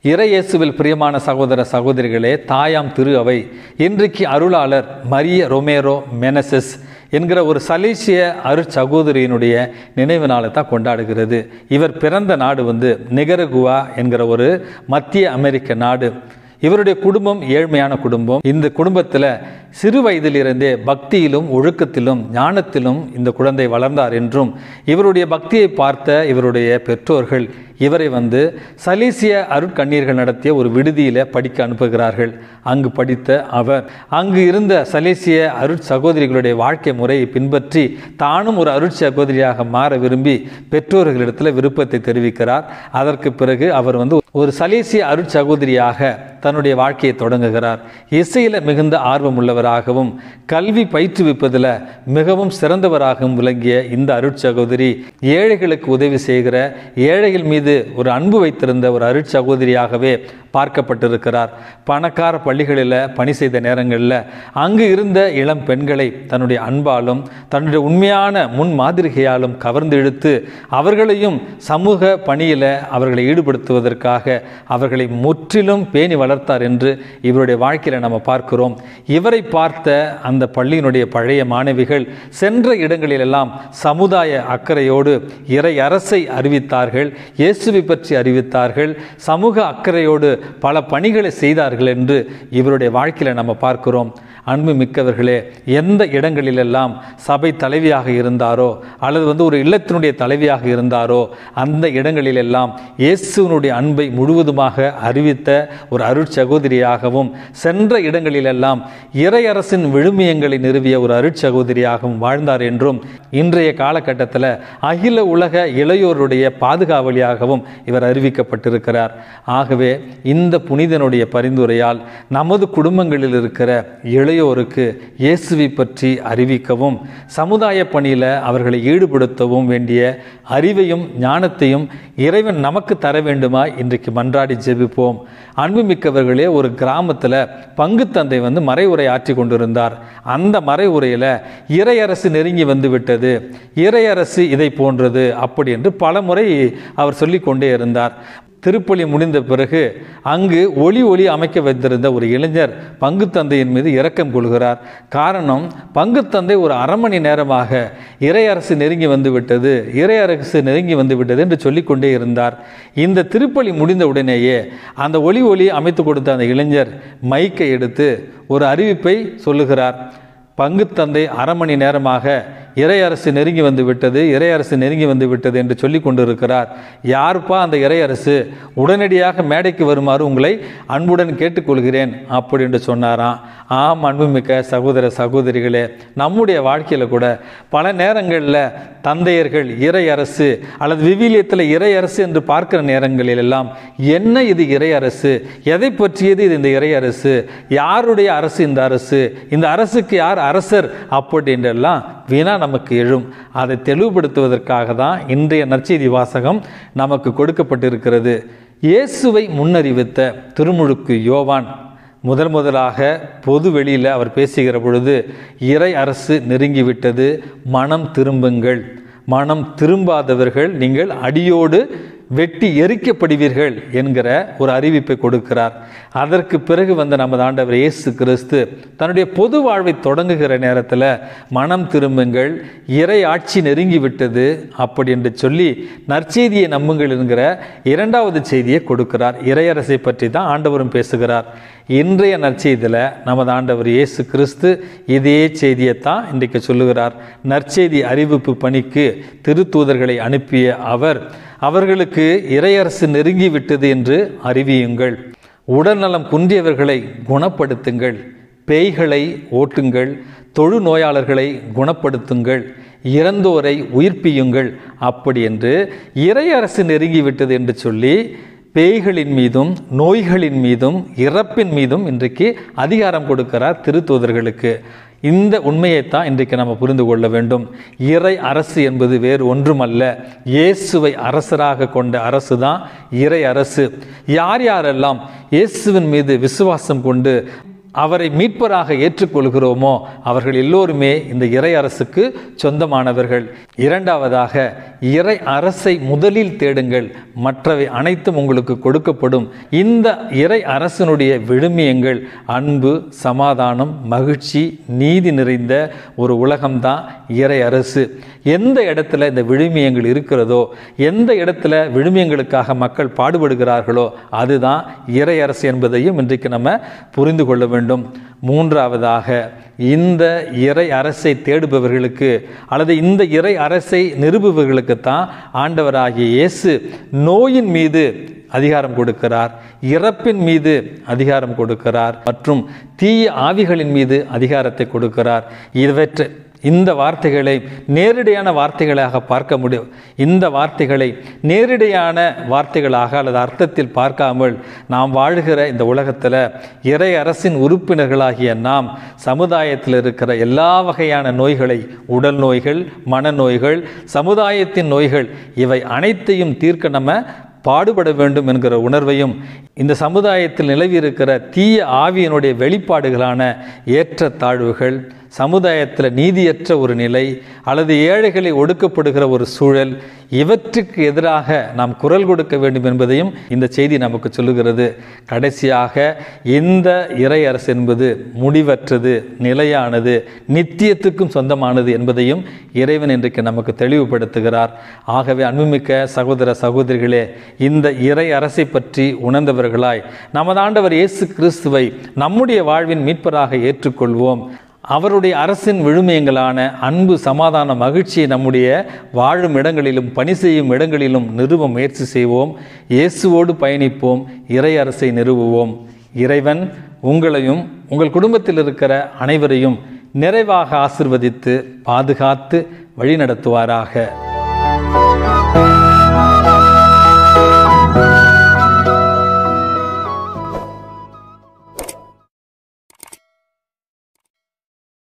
இறையேசுவில் பிரியமான சகோதர சகோதரிகளே தாயாம் திரு அவை இன்றைக்கு அருளாளர் மரிய ரொமேரோ மெனசஸ் என்கிற ஒரு சலேசிய அருட்சகோதரியினுடைய நினைவு நாளை தான் கொண்டாடுகிறது இவர் பிறந்த நாடு வந்து நிகரகுவா என்கிற ஒரு மத்திய அமெரிக்க நாடு இவருடைய குடும்பம் ஏழ்மையான குடும்பம் இந்த குடும்பத்தில் சிறு வயதிலிருந்தே பக்தியிலும் ஒழுக்கத்திலும் ஞானத்திலும் இந்த குழந்தை வளர்ந்தார் என்றும் இவருடைய பக்தியை பார்த்த இவருடைய பெற்றோர்கள் இவரை வந்து சலீசிய அருட்கண்ணீர்கள் நடத்திய ஒரு விடுதியில் படிக்க அனுப்புகிறார்கள் அங்கு படித்த அவர் அங்கு இருந்த சலேசிய அருட் சகோதரிகளுடைய வாழ்க்கை முறையை பின்பற்றி தானும் ஒரு அருட் சகோதரியாக மாற விரும்பி பெற்றோர்களிடத்தில் விருப்பத்தை தெரிவிக்கிறார் அதற்கு பிறகு அவர் வந்து ஒரு சலேசிய அருட் சகோதரியாக தன்னுடைய வாழ்க்கையை தொடங்குகிறார் இசையில் மிகுந்த ஆர்வம் உள்ளவராகவும் கல்வி பயிற்றுவிப்பதில் மிகவும் சிறந்தவராகவும் விளங்கிய இந்த அருட்சகோதரி ஏழைகளுக்கு உதவி செய்கிற ஏழைகள் மீது ஒரு அன்பு வைத்திருந்த ஒரு அருட்சகோதரியாகவே பார்க்கப்பட்டிருக்கிறார் பணக்கார பள்ளிகளில் பணி செய்த நேரங்களில் அங்கு இருந்த இளம் பெண்களை தன்னுடைய அன்பாலும் தன்னுடைய உண்மையான முன் மாதிரிகையாலும் கவர்ந்து இழுத்து அவர்களையும் சமூக பணியில் அவர்களை ஈடுபடுத்துவதற்காக அவர்களை முற்றிலும் பேணி வளர்த்தார் என்று இவருடைய வாழ்க்கையில் நம்ம பார்க்கிறோம் இவரை பார்த்த அந்த பள்ளியினுடைய பழைய மாணவிகள் சென்ற இடங்களிலெல்லாம் சமுதாய அக்கறையோடு இறை அரசை அறிவித்தார்கள் இயேசுவை பற்றி அறிவித்தார்கள் சமூக அக்கறையோடு பல பணிகளை செய்தார்கள் என்று இவருடைய வாழ்க்கையில் நம்ம பார்க்கிறோம் அன்பு மிக்கவர்களே எந்த இடங்களிலெல்லாம் சபை தலைவியாக இருந்தாரோ அல்லது வந்து ஒரு இல்லத்தினுடைய தலைவியாக இருந்தாரோ அந்த இடங்களிலெல்லாம் இயேசுவனுடைய அன்பை முழுவதுமாக அறிவித்த ஒரு அருட்சகோதரியாகவும் சென்ற இடங்களிலெல்லாம் இறையரசின் விழுமியங்களை நிறுவிய ஒரு அருட்சகோதரியாகவும் வாழ்ந்தார் என்றும் இன்றைய காலகட்டத்தில் அகில உலக இளையோருடைய பாதுகாவலியாகவும் இவர் அறிவிக்கப்பட்டிருக்கிறார் ஆகவே இந்த புனிதனுடைய பரிந்துரையால் நமது குடும்பங்களில் இருக்கிற இளையோருக்கு இயேசுவை பற்றி அறிவிக்கவும் சமுதாய பணியில் அவர்களை ஈடுபடுத்தவும் வேண்டிய அறிவையும் ஞானத்தையும் இறைவன் நமக்கு தர வேண்டுமா இன்றைக்கு மன்றாடி ஜெபிப்போம் அன்புமிக்கவர்களே ஒரு கிராமத்தில் பங்கு தந்தை வந்து மறைவுரை ஆற்றி கொண்டிருந்தார் அந்த மறைவுரையில் இறையரசு நெருங்கி வந்து விட்டது இறையரசு இதை போன்றது அப்படி என்று பல முறை அவர் சொல்லிக்கொண்டே இருந்தார் திருப்பலி முடிந்த பிறகு அங்கு ஒளி ஒளி அமைக்க வைத்திருந்த ஒரு இளைஞர் பங்கு தந்தையின் மீது இரக்கம் கொள்கிறார் காரணம் பங்கு தந்தை ஒரு அரை மணி நேரமாக இறையரசு நெருங்கி வந்து விட்டது இறையரசு நெருங்கி வந்து விட்டது என்று சொல்லிக்கொண்டே இருந்தார் இந்த திருப்பலி முடிந்த உடனேயே அந்த ஒளி ஒளி அமைத்து கொடுத்த அந்த இளைஞர் மைக்கை எடுத்து ஒரு அறிவிப்பை சொல்லுகிறார் பங்கு தந்தை அரை மணி நேரமாக இறையரசு நெருங்கி வந்து விட்டது இறையரசு நெருங்கி வந்து விட்டது என்று சொல்லி கொண்டிருக்கிறார் யாருப்பா அந்த இறையரசு உடனடியாக மேடைக்கு வருமாறு உங்களை அன்புடன் கேட்டுக்கொள்கிறேன் அப்படி என்று சொன்னாராம் ஆம் அன்புமிக்க சகோதர சகோதரிகளே நம்முடைய வாழ்க்கையில் கூட பல நேரங்களில் தந்தையர்கள் இறையரசு அல்லது விவிலியத்தில் இறையரசு என்று பார்க்கிற நேரங்களில் எல்லாம் என்ன இது இறையரசு எதை பற்றியது இது இந்த இறையரசு யாருடைய அரசு இந்த அரசு இந்த அரசுக்கு யார் அரசர் அப்படின்றெல்லாம் வீணா நமக்கு எழும் அதை தெளிவுபடுத்துவதற்காக தான் இன்றைய நற்செய்தி வாசகம் நமக்கு கொடுக்கப்பட்டிருக்கிறது இயேசுவை முன்னறிவித்த திருமுழுக்கு யோவான் முதல் முதலாக பொது வெளியில் அவர் பேசுகிற பொழுது இறை அரசு நெருங்கிவிட்டது மனம் திரும்புங்கள் மனம் திரும்பாதவர்கள் நீங்கள் அடியோடு வெட்டி எரிக்கப்படுவீர்கள் என்கிற ஒரு அறிவிப்பை கொடுக்கிறார் அதற்கு பிறகு வந்த நமது ஆண்டவர் இயேசு கிறிஸ்து தன்னுடைய பொது வாழ்வை தொடங்குகிற நேரத்தில் மனம் திரும்புங்கள் இறை ஆட்சி நெருங்கி விட்டது அப்படி என்று சொல்லி நற்செய்தியை நம்புங்கள் என்கிற இரண்டாவது செய்தியை கொடுக்கிறார் இறையரசை பற்றி தான் ஆண்டவரும் பேசுகிறார் இன்றைய நற்செய்தியில் நமது ஆண்டவர் இயேசு கிறிஸ்து இதே செய்தியைத்தான் இன்றைக்கு சொல்லுகிறார் நற்செய்தி அறிவிப்பு பணிக்கு திருத்தூதர்களை அனுப்பிய அவர் அவர்களுக்கு இறையரசு நெருங்கி விட்டது என்று அறிவியுங்கள் உடல்நலம் குன்றியவர்களை குணப்படுத்துங்கள் பேய்களை ஓட்டுங்கள் தொழு நோயாளர்களை குணப்படுத்துங்கள் இறந்தோரை உயிர்ப்பியுங்கள் அப்படி என்று இறையரசு நெருங்கிவிட்டது என்று சொல்லி பேய்களின் மீதும் நோய்களின் மீதும் இறப்பின் மீதும் இன்றைக்கு அதிகாரம் கொடுக்கிறார் திருத்தூதர்களுக்கு இந்த உண்மையைத்தான் இன்றைக்கு நம்ம புரிந்து கொள்ள வேண்டும் இறை அரசு என்பது வேறு ஒன்றுமல்ல இயேசுவை அரசராக கொண்ட அரசு தான் இறை அரசு யார் யாரெல்லாம் இயேசுவின் மீது விசுவாசம் கொண்டு அவரை மீட்பராக ஏற்றுக்கொள்கிறோமோ அவர்கள் எல்லோருமே இந்த இறை அரசுக்கு சொந்தமானவர்கள் இரண்டாவதாக இறை அரசை முதலில் தேடுங்கள் மற்றவை அனைத்தும் உங்களுக்கு கொடுக்கப்படும் இந்த இறை அரசனுடைய விழுமியங்கள் அன்பு சமாதானம் மகிழ்ச்சி நீதி நிறைந்த ஒரு உலகம்தான் இறை அரசு எந்த இடத்துல இந்த விழுமியங்கள் இருக்கிறதோ எந்த இடத்துல விழுமியங்களுக்காக மக்கள் பாடுபடுகிறார்களோ அதுதான் இறை அரசு என்பதையும் இன்றைக்கு நம்ம புரிந்து கொள்ள வேண்டும் மூன்றாவதாக இந்த இறை அரசை தேடுபவர்களுக்கு அல்லது இந்த இறை அரசை நிறுவுபவர்களுக்குத்தான் ஆண்டவராகிய இயேசு நோயின் மீது அதிகாரம் கொடுக்கிறார் இறப்பின் மீது அதிகாரம் கொடுக்கிறார் மற்றும் தீய ஆவிகளின் மீது அதிகாரத்தை கொடுக்கிறார் இவற்றை இந்த வார்த்தைகளை நேரடியான வார்த்தைகளாக பார்க்க முடியும் இந்த வார்த்தைகளை நேரடியான வார்த்தைகளாக அல்லது அர்த்தத்தில் பார்க்காமல் நாம் வாழ்கிற இந்த உலகத்தில் இறை அரசின் உறுப்பினர்களாகிய நாம் சமுதாயத்தில் இருக்கிற எல்லா வகையான நோய்களை உடல் நோய்கள் மனநோய்கள் சமுதாயத்தின் நோய்கள் இவை அனைத்தையும் தீர்க்க நம்ம பாடுபட வேண்டும் என்கிற உணர்வையும் இந்த சமுதாயத்தில் நிலவி இருக்கிற தீய ஆவியினுடைய வெளிப்பாடுகளான ஏற்றத்தாழ்வுகள் சமுதாயத்தில் நீதியற்ற ஒரு நிலை அல்லது ஏழைகளை ஒடுக்கப்படுகிற ஒரு சூழல் இவற்றுக்கு எதிராக நாம் குரல் கொடுக்க வேண்டும் என்பதையும் இந்த செய்தி நமக்கு சொல்லுகிறது கடைசியாக இந்த இறை அரசு என்பது முடிவற்றது நிலையானது நித்தியத்துக்கும் சொந்தமானது என்பதையும் இறைவன் இன்றைக்கு நமக்கு தெளிவுபடுத்துகிறார் ஆகவே அன்புமிக்க சகோதர சகோதரிகளே இந்த இறை அரசை பற்றி உணர்ந்தவர்களாய் நமது ஆண்டவர் இயேசு கிறிஸ்துவை நம்முடைய வாழ்வின் மீட்பராக ஏற்றுக்கொள்வோம் அவருடைய அரசின் விழுமியங்களான அன்பு சமாதான மகிழ்ச்சியை நம்முடைய வாழும் இடங்களிலும் பணி செய்யும் இடங்களிலும் நிறுவ முயற்சி செய்வோம் இயேசுவோடு பயணிப்போம் இறை அரசை நிறுவுவோம் இறைவன் உங்களையும் உங்கள் குடும்பத்தில் இருக்கிற அனைவரையும் நிறைவாக ஆசிர்வதித்து பாதுகாத்து வழிநடத்துவாராக